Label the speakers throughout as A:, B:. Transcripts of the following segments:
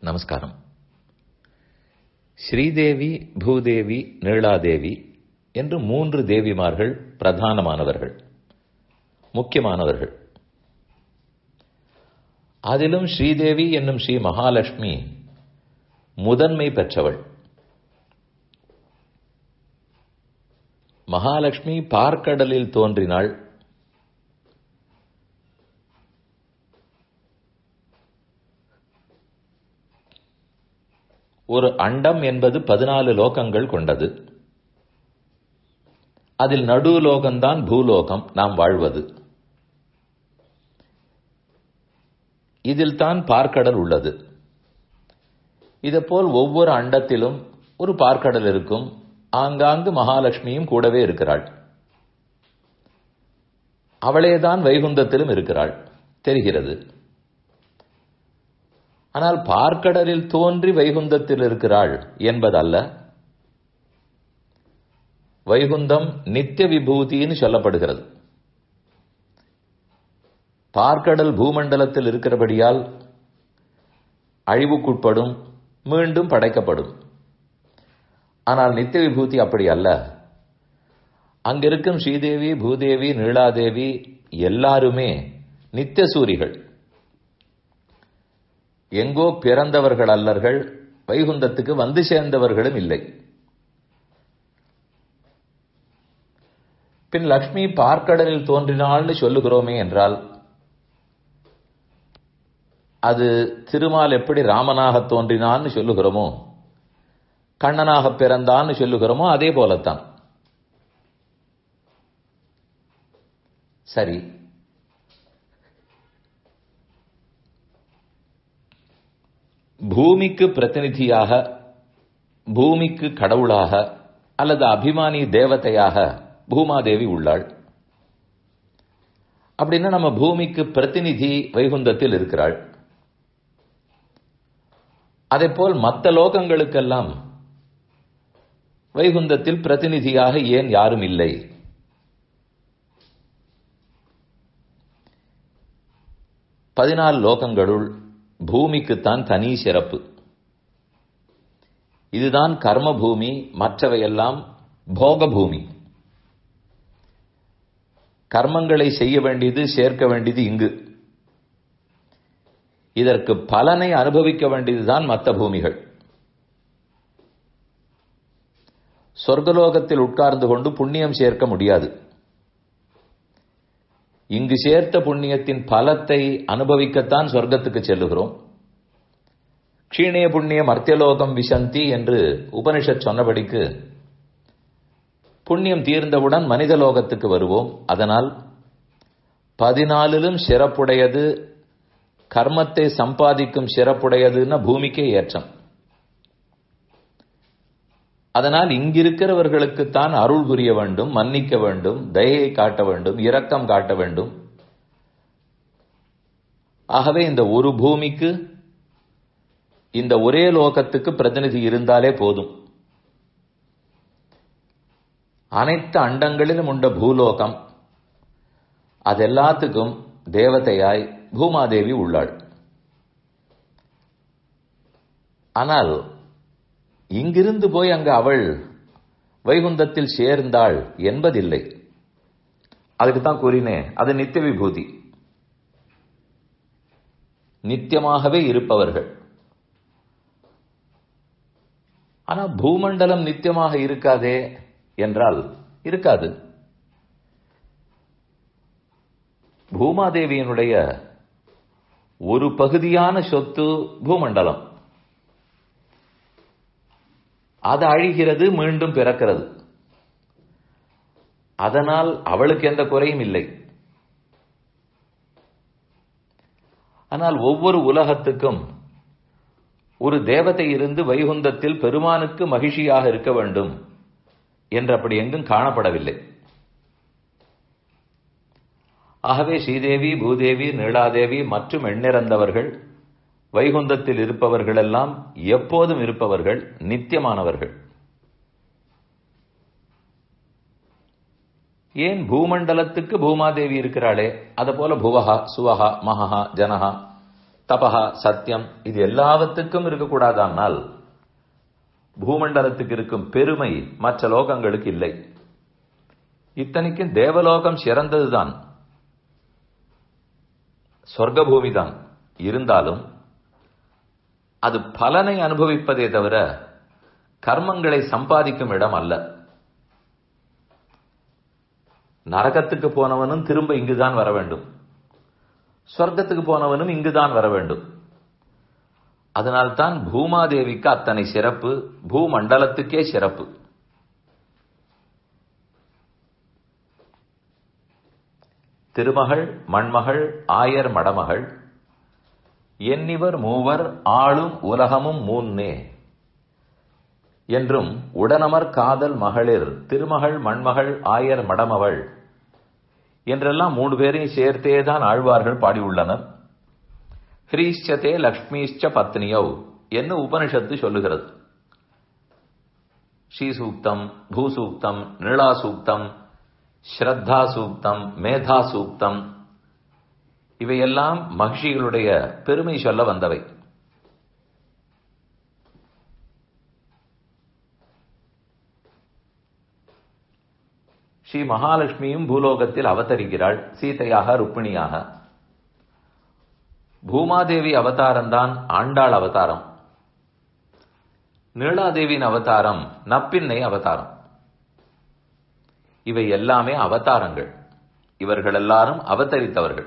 A: நமஸ்காரம் ஸ்ரீதேவி பூதேவி நீளாதேவி என்று மூன்று தேவிமார்கள் பிரதானமானவர்கள் முக்கியமானவர்கள் அதிலும் ஸ்ரீதேவி என்னும் ஸ்ரீ மகாலட்சுமி முதன்மை பெற்றவள் மகாலட்சுமி பார்க்கடலில் தோன்றினாள் ஒரு அண்டம் என்பது பதினாலு லோகங்கள் கொண்டது அதில் நடு லோகம்தான் பூலோகம் நாம் வாழ்வது இதில் தான் பார்க்கடல் உள்ளது இதேபோல் ஒவ்வொரு அண்டத்திலும் ஒரு பார்க்கடல் இருக்கும் ஆங்காங்கு மகாலட்சுமியும் கூடவே இருக்கிறாள் அவளேதான் வைகுந்தத்திலும் இருக்கிறாள் தெரிகிறது ஆனால் பார்க்கடலில் தோன்றி வைகுந்தத்தில் இருக்கிறாள் என்பதல்ல வைகுந்தம் நித்திய விபூதின்னு சொல்லப்படுகிறது பார்க்கடல் பூமண்டலத்தில் இருக்கிறபடியால் அழிவுக்குட்படும் மீண்டும் படைக்கப்படும் ஆனால் நித்திய விபூதி அப்படி அல்ல அங்கிருக்கும் ஸ்ரீதேவி பூதேவி நீளாதேவி எல்லாருமே நித்திய சூரிகள் எங்கோ பிறந்தவர்கள் அல்லர்கள் வைகுந்தத்துக்கு வந்து சேர்ந்தவர்களும் இல்லை பின் லக்ஷ்மி பார்க்கடலில் தோன்றினாள்னு சொல்லுகிறோமே என்றால் அது திருமால் எப்படி ராமனாக தோன்றினான்னு சொல்லுகிறோமோ கண்ணனாக பிறந்தான்னு சொல்லுகிறோமோ அதே போலத்தான் சரி பூமிக்கு பிரதிநிதியாக பூமிக்கு கடவுளாக அல்லது அபிமானி தேவதையாக பூமாதேவி உள்ளாள் அப்படின்னா நம்ம பூமிக்கு பிரதிநிதி வைகுந்தத்தில் இருக்கிறாள் அதே போல் மற்ற லோகங்களுக்கெல்லாம் வைகுந்தத்தில் பிரதிநிதியாக ஏன் யாரும் இல்லை பதினாலு லோகங்களுள் பூமிக்குத்தான் தனி சிறப்பு இதுதான் கர்ம பூமி மற்றவையெல்லாம் போக பூமி கர்மங்களை செய்ய வேண்டியது சேர்க்க வேண்டியது இங்கு இதற்கு பலனை அனுபவிக்க வேண்டியதுதான் மற்ற பூமிகள் சொர்க்கலோகத்தில் உட்கார்ந்து கொண்டு புண்ணியம் சேர்க்க முடியாது இங்கு சேர்த்த புண்ணியத்தின் பலத்தை அனுபவிக்கத்தான் சொர்க்கத்துக்கு செல்லுகிறோம் க்ஷீணய புண்ணியம் அர்த்தியலோகம் விசந்தி என்று உபனிஷத் சொன்னபடிக்கு புண்ணியம் தீர்ந்தவுடன் மனித லோகத்துக்கு வருவோம் அதனால் பதினாலிலும் சிறப்புடையது கர்மத்தை சம்பாதிக்கும் சிறப்புடையதுன்னா பூமிக்கே ஏற்றம் அதனால் இங்கிருக்கிறவர்களுக்குத்தான் அருள் புரிய வேண்டும் மன்னிக்க வேண்டும் தயையை காட்ட வேண்டும் இரக்கம் காட்ட வேண்டும் ஆகவே இந்த ஒரு பூமிக்கு இந்த ஒரே லோகத்துக்கு பிரதிநிதி இருந்தாலே போதும் அனைத்து அண்டங்களிலும் உண்ட பூலோகம் அது எல்லாத்துக்கும் தேவதையாய் பூமாதேவி உள்ளாள் ஆனால் இங்கிருந்து போய் அங்கு அவள் வைகுந்தத்தில் சேர்ந்தாள் என்பதில்லை அதுக்கு தான் கூறினேன் அது நித்திய விபூதி நித்தியமாகவே இருப்பவர்கள் ஆனா பூமண்டலம் நித்தியமாக இருக்காதே என்றால் இருக்காது பூமாதேவியினுடைய ஒரு பகுதியான சொத்து பூமண்டலம் அது அழிகிறது மீண்டும் பிறக்கிறது அதனால் அவளுக்கு எந்த குறையும் இல்லை ஆனால் ஒவ்வொரு உலகத்துக்கும் ஒரு தேவதை இருந்து வைகுந்தத்தில் பெருமானுக்கு மகிழ்ச்சியாக இருக்க வேண்டும் என்று அப்படி எங்கும் காணப்படவில்லை ஆகவே ஸ்ரீதேவி பூதேவி நீளாதேவி மற்றும் எண்ணிறந்தவர்கள் வைகுந்தத்தில் இருப்பவர்கள் எல்லாம் எப்போதும் இருப்பவர்கள் நித்தியமானவர்கள் ஏன் பூமண்டலத்துக்கு பூமாதேவி இருக்கிறாளே அது போல புவஹா சுவஹா மகஹா ஜனஹா தபஹா சத்தியம் இது எல்லாவற்றுக்கும் இருக்கக்கூடாதானால் பூமண்டலத்துக்கு இருக்கும் பெருமை மற்ற லோகங்களுக்கு இல்லை இத்தனைக்கும் தேவலோகம் சிறந்ததுதான் சொர்க்க பூமிதான் இருந்தாலும் அது பலனை அனுபவிப்பதே தவிர கர்மங்களை சம்பாதிக்கும் இடம் அல்ல நரகத்துக்கு போனவனும் திரும்ப இங்குதான் வர வேண்டும் சொர்க்கத்துக்கு போனவனும் இங்குதான் வர வேண்டும் அதனால்தான் பூமாதேவிக்கு அத்தனை சிறப்பு பூமண்டலத்துக்கே சிறப்பு திருமகள் மண்மகள் ஆயர் மடமகள் எண்ணிவர் மூவர் ஆளும் உலகமும் மூன்னே என்றும் உடனமர் காதல் மகளிர் திருமகள் மண்மகள் ஆயர் மடமவள் என்றெல்லாம் மூணு பேரையும் சேர்த்தே தான் ஆழ்வார்கள் பாடியுள்ளனர் ஹ்ரீஷ்சதே லக்ஷ்மிஷ்ச பத்னியௌ என்று உபனிஷத்து சொல்லுகிறது ஸ்ரீசூக்தம் பூசூக்தம் நிலா சூக்தம் ஸ்ரத்தா சூக்தம் மேதா சூக்தம் இவையெல்லாம் மகிழ்ச்சிகளுடைய பெருமை சொல்ல வந்தவை ஸ்ரீ மகாலட்சுமியும் பூலோகத்தில் அவதரிக்கிறாள் சீதையாக ருக்மிணியாக பூமாதேவி அவதாரம் தான் ஆண்டாள் அவதாரம் நீலாதேவியின் அவதாரம் நப்பின்னை அவதாரம் இவை எல்லாமே அவதாரங்கள் இவர்கள் எல்லாரும் அவதரித்தவர்கள்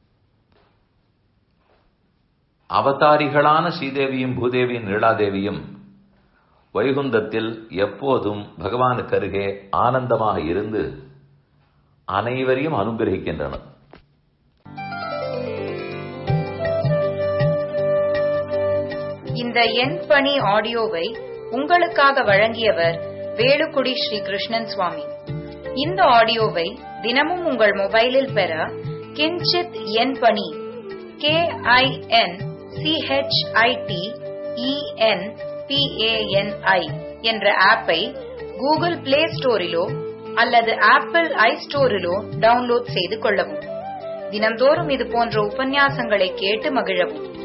A: அவதாரிகளான ஸ்ரீதேவியும் பூதேவியும் நீலாதேவியும் வைகுந்தத்தில் எப்போதும் பகவானுக்கு அருகே ஆனந்தமாக இருந்து அனைவரையும் அனுகிரகிக்கின்றனர்
B: இந்த எண் பணி ஆடியோவை உங்களுக்காக வழங்கியவர் வேலுக்குடி ஸ்ரீ கிருஷ்ணன் சுவாமி இந்த ஆடியோவை தினமும் உங்கள் மொபைலில் பெற கிஞ்சித் எண் பணி கே ஐ என் சிஹெச்ஐடி இஎன் பிஏஎன்ஐ என்ற ஆப்பை கூகுள் பிளே ஸ்டோரிலோ அல்லது ஆப்பிள் ஐ ஸ்டோரிலோ டவுன்லோட் செய்து கொள்ளவும் தினந்தோறும் இது போன்ற உபன்யாசங்களை கேட்டு மகிழவும்